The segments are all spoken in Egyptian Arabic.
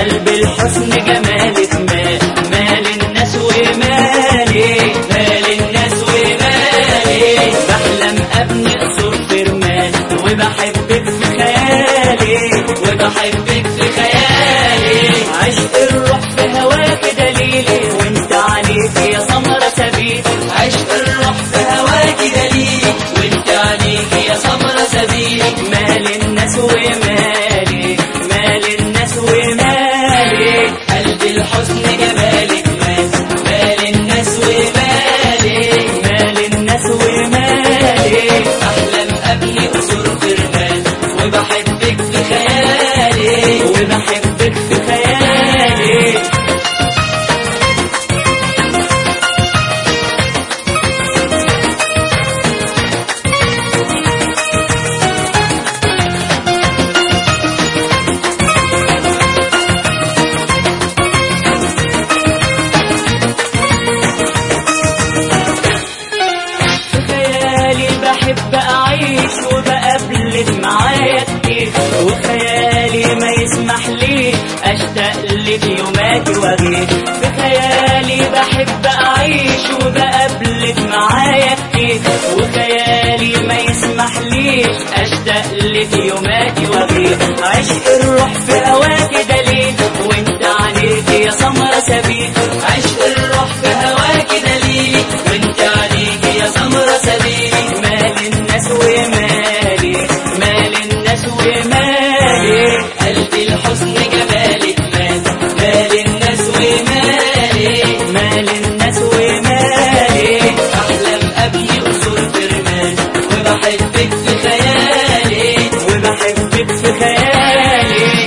قلب الحسن جمالك مال مال الناس ومالي مال الناس ومالي بحلم ابني قصور في رمال وبحبك في خيالي وبحبك في خيالي عشق الروح في هواك دليلي وانت عليك يا سمرة سبيل عشق الروح في هواك دليلي وانت عليك يا سمرة سبيل مال الناس ومالي مال الناس ومالي قلب الحزن جمالك مال مال الناس ومالي مال الناس ومالي احلم ابني قصور في رمال وبحبك في خيالي وبحبك في خيالي في خيالي بحب أعيش وبقابلك معايا كتير وخيالي ما يسمح لي أشتاق لك يوماتي وأغير في خيالي بحب أعيش وبقابلك معايا كتير وخيالي ما يسمح ليش أشتاق لك يوماتي وأغير عشق الروح في هواك دليل وانت عليك يا سمرة سبيل عشق الروح في هواك دليل وانت عليك يا سمرة سبيل مال الناس ومالي مال الناس ومالي قلبي الحزن جمالك مال مال الناس ومالي مال الناس ومالي احلم ابني قصور في رمال وبحبك في خيالي وبحبك في خيالي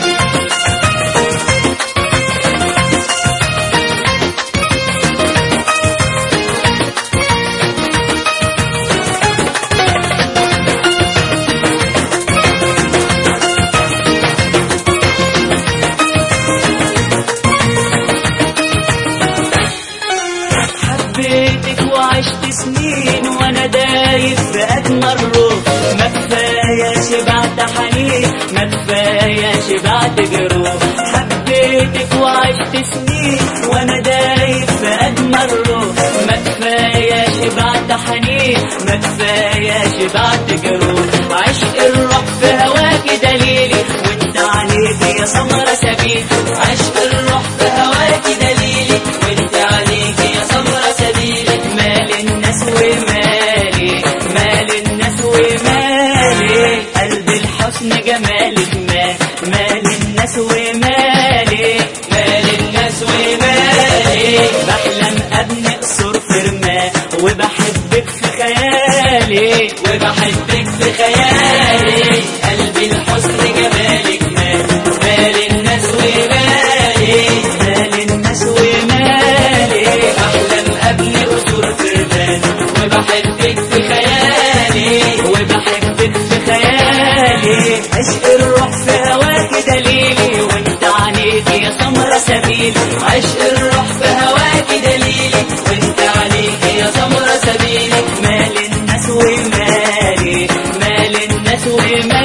حبيتك وعشت سنين وانا دايب في اجمل روح ما كفايه شبعت حنين ما كفايه شبعت جروح حبيتك وعشت سنين وانا دايب في اجمل روح ما كفايه شبعت حنين ما كفايه شبعت جروح عشق الروح في هواك دليلي وانت عليك يا سمرة سبيل عشق الروح في هواك دليلي وانت عليك يا سمرة سبيل مال الناس ومالي مال الناس ومالي قلب الحسن جمالك مال مال الناس ومالي مال الناس ومالي بحلم ابني قصور في رمال وبحبك في خيالي وبحبك في خيالي قلبي الحسن جمالك مال مال الناس ومالي مال الناس ومالي احلم ابني قصور في رمال وبحبك في خيالي وبحبك في خيالي عشق الروح في هواك دليلي وانت عليك يا سمرة سبيل عشق الروح في هواك دليلي وانت عليك يا سمرة سبيلك مال الناس ومالي مال الناس ومالي